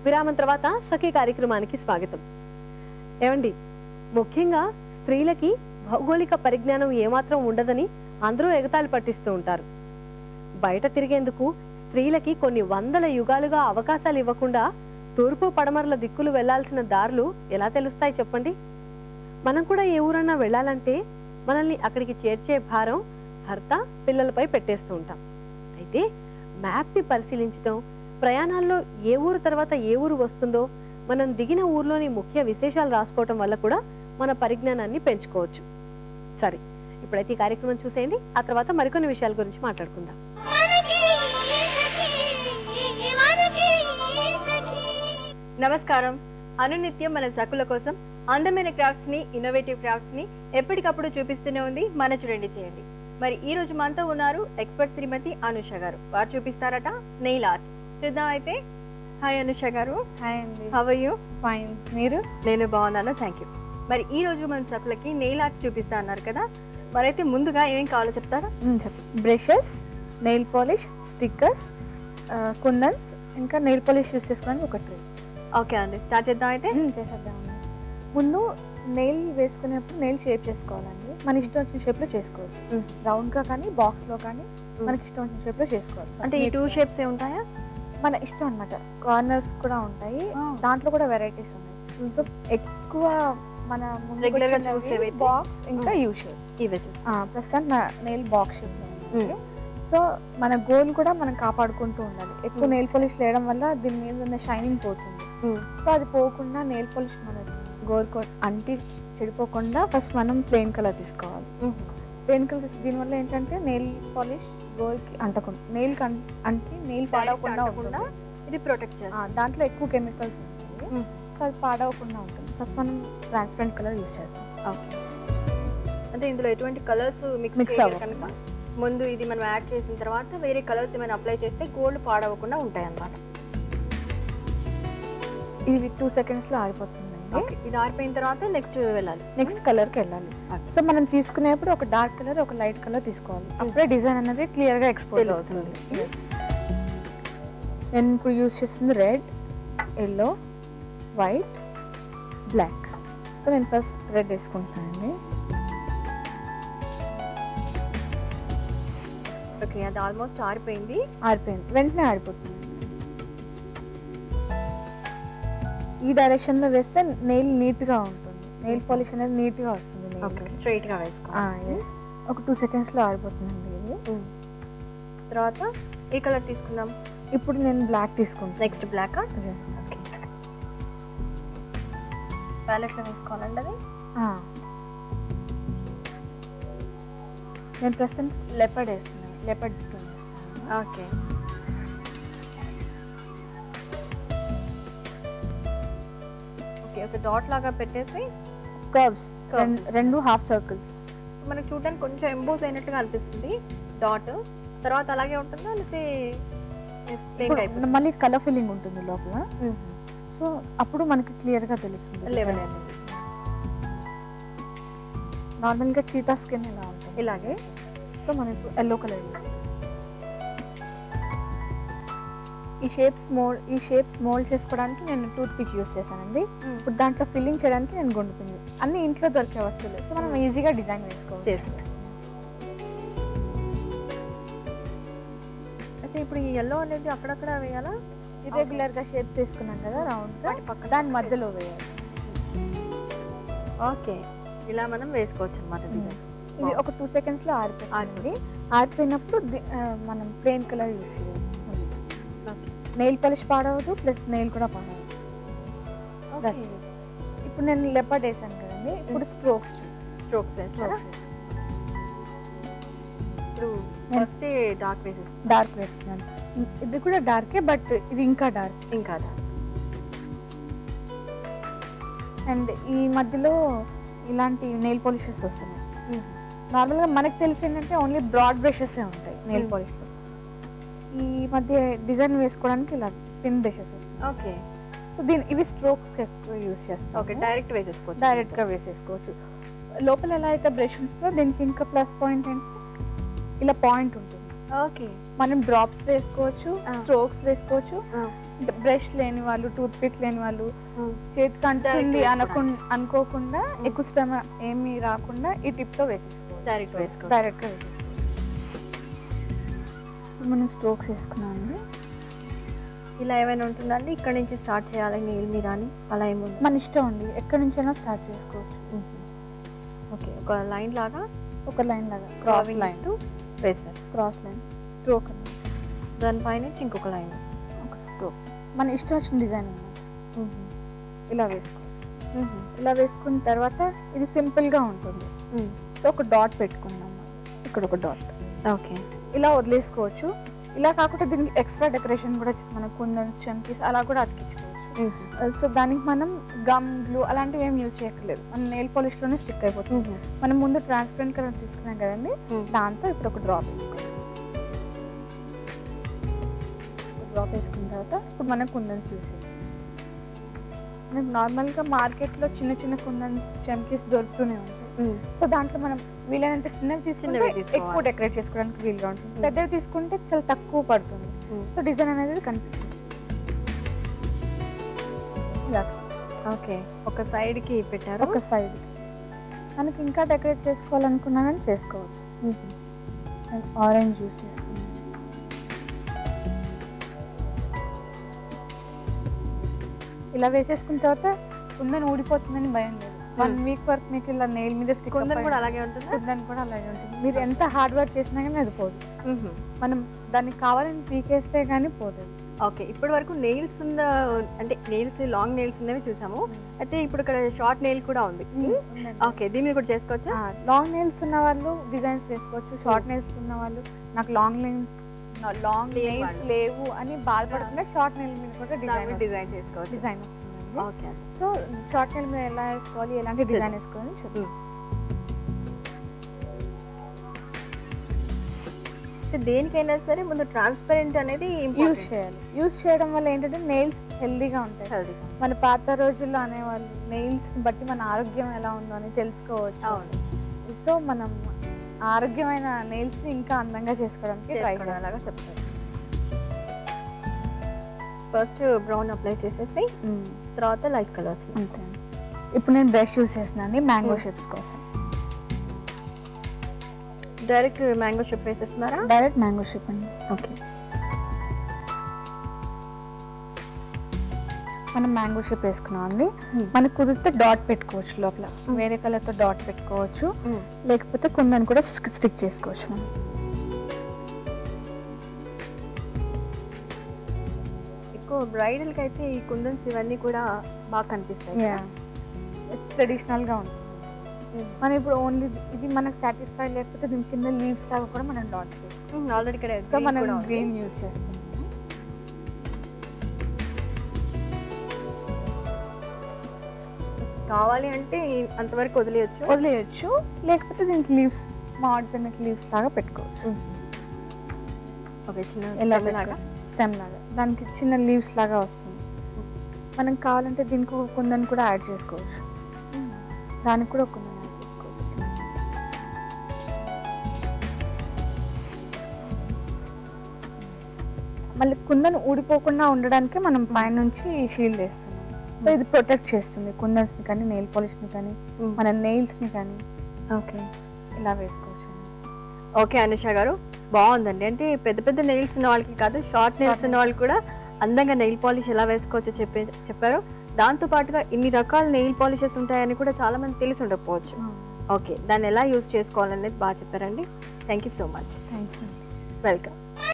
విరామం తర్వాత సఖీ కార్యక్రమానికి స్వాగతం ఏమండి ముఖ్యంగా స్త్రీలకి భౌగోళిక పరిజ్ఞానం ఏమాత్రం ఉండదని అందరూ ఎగతాళి పట్టిస్తూ ఉంటారు బయట తిరిగేందుకు స్త్రీలకి కొన్ని వందల యుగాలుగా అవకాశాలు ఇవ్వకుండా తూర్పు పడమరల దిక్కులు వెళ్లాల్సిన దారులు ఎలా తెలుస్తాయి చెప్పండి మనం కూడా ఏ ఊరన్నా వెళ్ళాలంటే మనల్ని అక్కడికి చేర్చే భారం భర్త పిల్లలపై పెట్టేస్తూ ఉంటాం అయితే మ్యాప్ని పరిశీలించడం ప్రయాణాల్లో ఏ ఊరు తర్వాత ఏ ఊరు వస్తుందో మనం దిగిన ఊర్లోని ముఖ్య విశేషాలు రాసుకోవటం వల్ల కూడా మన పరిజ్ఞానాన్ని పెంచుకోవచ్చు సరే ఇప్పుడైతే ఈ కార్యక్రమం చూసేయండి ఆ తర్వాత మరికొన్ని విషయాల గురించి మాట్లాడుకుందాం నమస్కారం అనునిత్యం మన సకుల కోసం అందమైన క్రాఫ్ట్స్ ని ఇన్నోవేటివ్ క్రాఫ్ట్స్ ని ఎప్పటికప్పుడు చూపిస్తూనే ఉంది మన చూడండి చేయండి మరి ఈ రోజు మనతో ఉన్నారు ఎక్స్పర్ట్ శ్రీమతి అనుష గారు వారు చూపిస్తారట నెయిల్ ఆర్ట్ చూద్దాం అయితే హాయ్ అనుష గారు హాయ్ అండి హవ్ యూ ఫైన్ మీరు నేను బాగున్నాను థ్యాంక్ యూ మరి ఈ రోజు మన సకులకి నెయిల్ ఆర్ట్ చూపిస్తా అన్నారు కదా మరైతే ముందుగా ఏమేం కావాలో చెప్తారా brushes nail polish stickers kundans ఇంకా నెయిల్ పాలిష్ యూస్ చేసుకోవడానికి ఒక ట్రీ ఓకే అండి స్టార్ట్ చేద్దాం అయితే చేసేద్దాం ముందు నెయిల్ వేసుకునేప్పుడు నెయిల్ షేప్ చేసుకోవాలండి మన ఇష్టం వచ్చిన షేప్లో చేసుకోవచ్చు Mm. రౌండ్గా కానీ బాక్స్లో కానీ మనకి ఇష్టం వచ్చిన షేప్లో చేసుకోవచ్చు అంటే ఈ టూ షేప్స్ ఏ ఉంటాయా మన ఇష్టం అన్నమాట కార్నర్స్ కూడా ఉంటాయి దాంట్లో కూడా వెరైటీస్ ఉన్నాయి సో ఎక్కువ మన Regular గా చూసేవైతే? బాక్స్ ఇంకా యూ షేప్ ఇవే చూసి ప్రస్తుతానికి నా నెయిల్ బాక్స్ షేప్ సో మన గోల్ కూడా మనం కాపాడుకుంటూ ఉండాలి ఎక్కువ Mm. నెయిల్ పాలిష్ వేయడం వల్ల దీని మీద ఉన్న షైనింగ్ పోతుంది సో అది పోకుండా నెయిల్ పాలిష్ మన గోల్ అంటి చెడిపోకుండా ఫస్ట్ మనం ప్లెయిన్ కలర్ తీసుకోవాలి ప్లెయిన్ కలర్ దీనివల్ల ఏంటంటే నెయిల్ పాలిష్ గోల్కి అంటకుండా నెయిల్ అంటే నెయిల్ పాడవకుండా అంటకుండా ఉంటుంది ఇది ప్రొటెక్ట్ ఆ, చేస్తాం దాంట్లో ఎక్కువ కెమికల్స్ ఉంటాయి Mm. సో అది పాడవకుండా ఉంటుంది ఫస్ట్ మనం ట్రాన్స్పరెంట్ కలర్ యూస్ చేస్తాం ఓకే అంటే ఇందులో ఎటువంటి కలర్స్ మిక్స్ Mix చేయాలి అవ్వకుండా. కనుక ముందు ఇది మనం యాడ్ చేసిన తర్వాత వేరే కలర్స్ ఏమైనా అప్లై చేస్తే గోల్డ్ పాడవకుండా ఉంటాయి అన్నమాట ఇది టూ సెకండ్స్లో ఆరిపోతుందండి ఓకే ఇది ఆరిపోయిన తర్వాత నెక్స్ట్ వెళ్ళాలి నెక్స్ట్ కలర్కి వెళ్ళాలి Okay. సో మనం తీసుకునేప్పుడు ఒక డార్క్ కలర్ ఒక లైట్ కలర్ తీసుకోవాలి అప్పుడే డిజైన్ అనేది క్లియర్గా ఎక్స్పోజ్ తెలుస్తుంది. అవుతుంది నేను ఇప్పుడు యూస్ చేస్తుంది red yellow white black so నేను ఫస్ట్ రెడ్ వేసుకుంటానండి ఓకే అది ఆల్మోస్ట్ ఆరిపోయింది ఆరిపోయింది వెంటనే ఆరిపోతుంది ఈ డైరెక్షన్లో వేస్తే నెయిల్ నీట్గా ఉంటుంది నెయిల్ పాలిష్ అనేది నీట్గా వస్తుంది ఓకే nail. స్ట్రైట్ గా వేసుకోవాలి ఆ, yes. ఒక టూ సెకండ్స్లో ఆరిపోతుందండి ఇది తర్వాత ఏ కలర్ తీసుకుందాం ఇప్పుడు నేను బ్లాక్ తీసుకుంటాను నెక్స్ట్ బ్లాక్ అదే. ఓకే ప్యాలెట్ లో వేసుకోవాలండి అది ఆ. నేను ప్రస్తుతం లెపర్డ్ వేస్తున్నాను లెపర్డ్ ఓకే ఓకే ఒక డాట్ లాగా పెట్టేసి కర్వ్స్ Curves. రెండు హాఫ్ సర్కిల్స్ మనకు చూడడానికి కొంచెం ఎంబోస్ అయినట్టుగా అనిపిస్తుంది డాట్ తర్వాత అలాగే ఉంటుందా లేకపోతే ప్లెయిన్ అయిపోతుంది మళ్ళీ కలర్ ఫిల్లింగ్ ఉంటుంది లోపల సో అప్పుడు మనకి క్లియర్గా తెలుస్తుంది లెవెల్ నార్మల్గా చీతా స్కిన్ ఎలా ఉంటుంది ఇలాగే సో మనం ఇప్పుడు ఎల్లో కలర్ యూస్ చేస్తాం ఈ షేప్స్ మోల్డ్ ఈ షేప్స్ మోల్డ్ చేసుకోవడానికి నేను టూత్ పిక్ యూస్ చేశానండి ఇప్పుడు దాంట్లో ఫిల్లింగ్ చేయడానికి నేను గుండుతుంది అన్ని ఇంట్లో దొరికే వస్తువులు సో మనం ఈజీగా డిజైన్ వేసుకోవచ్చు చేస్తాం అయితే ఇప్పుడు ఈ ఎల్లో అనేది అక్కడక్కడ వేయాలా ఇర్రెగ్యులర్ గా షేప్స్ తీసుకున్నాం కదా రౌండ్ గా వాటి పక్కన దాని మధ్యలో వేయాలి ఓకే ఇలా మనం వేసుకోవచ్చు అనమాట డిజైన్ ఇది ఒక టూ సెకండ్స్ లో ఆరిపోతుంది ఆరిపోయినప్పుడు ది- ఆ, మనం ప్లెయిన్ కలర్ యూస్ చేయాలి నెయిల్ పాలిష్ పాడవద్దు ప్లస్ నెయిల్ కూడా పాడవద్దు That's it. ఇప్పుడు నేను లెపర్డ్ వేసాను కదండి ఇప్పుడు స్ట్రోక్స్ స్ట్రోక్స్ వేస్తారా ఇప్పుడు ఫస్ట్ డార్క్ వేసేస్తాం డార్క్ వేస్తున్నాను ఇది కూడా డార్కే బట్ ఇది ఇంకా డార్క్ ఇంకా dark. అండ్ ఈ మధ్యలో ఇలాంటి నెయిల్ పాలిషెస్ వస్తున్నాయి నార్మల్గా మనకు తెలిసి ఏంటంటే ఓన్లీ బ్రాడ్ బ్రషెస్ ఉంటాయి నెయిల్ Hmm. పాలిష్లో ఈ మధ్య డిజైన్ వేసుకోవడానికి ఇలా థిన్ బ్రషెస్ వస్తాయి ఓకే సో దీని ఇవి స్ట్రోక్స్ ఎక్కువ యూస్ చేస్తాం ఓకే డైరెక్ట్ వేసేసుకోవచ్చు డైరెక్ట్ గా వేసేసుకోవచ్చు లోపల ఎలా అయితే బ్రష్ ఉంటుందో దీనికి ఇంకా ప్లస్ పాయింట్ ఏంటంటే ఇలా పాయింట్ ఉంటుంది ఓకే మనం డ్రాప్స్ వేసుకోవచ్చు ఆ. స్ట్రోక్స్ వేసుకోవచ్చు బ్రష్ లేని వాళ్ళు టూత్ పిక్ లేని వాళ్ళు చేతికి అంటుంది Direct అనుకు అనుకోకుండా ఎక్కువ శ్రమ ఏమీ రాకుండా ఈ టిప్ తో వేసేసుకోవచ్చు డైరెక్ట్ వేసుకో డైరెక్ట్ గా వేసేసుకోవచ్చు ఇప్పుడు మనం స్ట్రోక్స్ వేసుకున్నామండి ఇలా ఏమైనా ఉంటుందండి ఇక్కడ నుంచి స్టార్ట్ చేయాలి నీళ్ళు మీద అని అలా ఏముంది మన ఇష్టం అండి ఎక్కడి నుంచైనా స్టార్ట్ చేసుకోవచ్చు ఓకే ఒక లైన్ లాగా ఒక లైన్ లాగా క్రాస్ Drawing లైన్ ఇస్తూ వేసారు క్రాస్ లైన్ స్ట్రోక్ అని దానిపై నుంచి ఇంకొక లైన్ ఒక స్ట్రోక్ మన ఇష్టం వచ్చిన డిజైన్ ఇలా వేసుకోవచ్చు ఇలా వేసుకున్న తర్వాత ఇది సింపుల్ గా ఉంటుంది సో ఒక డాట్ పెట్టుకుందాం ఇక్కడ ఒక డాట్ ఓకే ఇలా వదిలేసుకోవచ్చు ఇలా కాకుండా దీనికి ఎక్స్ట్రా డెకరేషన్ కూడా చేసి మనం కుందన్స్ చంకీస్ అలా కూడా అతికించుకోవచ్చు సో దానికి మనం గమ్ గ్లూ అలాంటివి ఏం యూజ్ చేయక్కర్లేదు మన నెయిల్ పాలిష్ లోనే స్టిక్ అయిపోతుంది మనం ముందు ట్రాన్స్పరెంట్ కలర్ తీసుకున్నాం కదండి దాంతో ఇప్పుడు ఒక డ్రాప్ వేసుకోవాలి డ్రాప్ వేసుకున్న తర్వాత ఇప్పుడు మనం కుందన్స్ యూస్ చేయాలి మనకు నార్మల్గా మార్కెట్లో చిన్న చిన్న కుందన్స్ చంకీస్ దొరుకుతూనే ఉంటాయి సో దాంట్లో మనం వీలైనంత చిన్నవి తీసుకుంటే చిన్నవి తీసుకోవాలి. ఎక్కువ డెకరేట్ చేసుకోవడానికి వీలుగా ఉంటుంది పెద్దవి తీసుకుంటే చాలా తక్కువ పడుతుంది సో డిజైన్ అనేది కనిపిస్తుంది ఇలా ఓకే ఒక సైడ్ కి పెట్టారు ఒక సైడ్ మనకి ఇంకా డెకరేట్ చేసుకోవాలనుకున్నానని చేసుకోవచ్చు నేను ఆరెంజ్ యూస్ చేస్తున్నాను ఇలా వేసేసుకున్న తర్వాత కుందన్ ఊడిపోతుందని భయం లేదు వన్ వీక్ వరకు మీకు ఇలా నెయిల్ మీద స్టిక్ కొందరు కూడా అలాగే ఉంటుందా కుందన్ కూడా అలాగే ఉంటుంది మీరు ఎంత హార్డ్ వర్క్ చేసినా కానీ అది పోదు మనం దానికి కావాలని పీకేస్తే కానీ పోదు ఓకే ఇప్పటి వరకు నెయిల్స్ ఉన్న అంటే నెయిల్స్ లాంగ్ నెయిల్స్ ఉన్నవి చూసాము అయితే ఇప్పుడు ఇక్కడ షార్ట్ నెయిల్ కూడా ఉంది ఓకే దీన్ని కూడా చేసుకోవచ్చా లాంగ్ నెయిల్స్ ఉన్న వాళ్ళు డిజైన్స్ వేసుకోవచ్చు షార్ట్ నెయిల్స్ ఉన్న వాళ్ళు నాకు లాంగ్ నెయిల్స్ లాంగ్ లేవు నెయిల్స్ వాళ్ళు. లేవు అని బాధపడకుండా షార్ట్ నెయిల్ మీద కూడా డిజైన్ డిజైన్ చేసుకోవచ్చు డిజైన్ వస్తుందండి ఓకే సో షార్ట్ నెయిల్ మీద ఎలా వేసుకోవాలి ఎలాంటి డిజైన్ వేసుకోవాలి చూద్దాం అయితే దేనికైనా సరే ముందు ట్రాన్స్పరెంట్ అనేది యూజ్ చేయాలి యూజ్ చేయడం వల్ల ఏంటంటే నెయిల్స్ హెల్దీగా ఉంటాయి హెల్దీ మన పాత రోజుల్లో అనేవాళ్ళు నెయిల్స్ బట్టి మన ఆరోగ్యం ఎలా ఉందో అని తెలుసుకోవచ్చు అవును సో మనం ఆరోగ్యమైన నెయిల్స్ ఇంకా అందంగా చేసుకోవడానికి ట్రై చేసుకోవడం చేయాలి అలాగా చెప్తారు ఫస్ట్ బ్రౌన్ అప్లై చేసేసి తర్వాత లైట్ కలర్స్ అంతే ఇప్పుడు నేను బ్రష్ యూస్ చేస్తున్నాను మ్యాంగో షేప్స్ కోసం డైరెక్ట్ మ్యాంగో షిప్ వేసేస్తున్నారా డైరెక్ట్ మ్యాంగో షేప్ అండి ఓకే మనం మ్యాంగో షేప్ వేసుకున్నాం అండి Hmm. మనకు కుదిరితే డాట్ పెట్టుకోవచ్చు లోపల Hmm. వేరే కలర్ తో డాట్ పెట్టుకోవచ్చు లేకపోతే కొందని కూడా స్టిక్ చేసుకోవచ్చు మనం ఎక్కువ బ్రైడల్ కి అయితే ఈ కుందన్స్ ఇవన్నీ కూడా బాగా కనిపిస్తాయి ట్రెడిషనల్ గా ఉంటుంది మనం ఇప్పుడు ఓన్లీ ఇది మనకు సాటిస్ఫై లేకపోతే దీని కింద లీవ్స్ లాగా కూడా మనం డాట్ చేసుకోవచ్చు ఆల్రెడీ ఇక్కడ సో green మనం కూడా ఉంది. గ్రీన్ యూస్ చేస్తాం కావాలి అంటే అంతవరకు వదిలేయచ్చు వదిలేయచ్చు లేకపోతే దీనికి లీవ్స్ మాడిపోయిన లీవ్స్ లాగా పెట్టుకోవచ్చు ఓకే చిన్న ఎలా stem లాగా స్టెమ్ లాగా దానికి చిన్న లీవ్స్ లాగా వస్తుంది మనం కావాలంటే దీనికి ఒక కుందని కూడా యాడ్ చేసుకోవచ్చు దానికి కూడా ఒక కుందని యాడ్ చేసుకోవచ్చు చిన్న. మళ్ళీ కుందన్ ఊడిపోకుండా ఉండడానికి మనం పైనుంచి షీల్డ్ వేస్తున్నాం సో ఇది ప్రొటెక్ట్ చేస్తుంది కుందన్స్ ని కానీ నెయిల్ పాలిష్ ని కానీ మన నెయిల్స్ ని కానీ ఓకే ఇలా వేసుకోవచ్చు ఓకే అనుష గారు బాగుందండి అంటే పెద్ద పెద్ద నెయిల్స్ ఉన్న వాళ్ళకి కాదు షార్ట్ నెయిల్స్ ఉన్న వాళ్ళు కూడా అందంగా నెయిల్ పాలిష్ ఎలా వేసుకోవచ్చో చెప్పే చెప్పారు దాంతో పాటుగా ఇన్ని రకాల నెయిల్ పాలిషెస్ ఉంటాయని కూడా చాలా మంది తెలిసి ఉండకపోవచ్చు ఓకే దాన్ని ఎలా యూజ్ చేసుకోవాలనేది బాగా చెప్పారండి thank you so much thanks welcome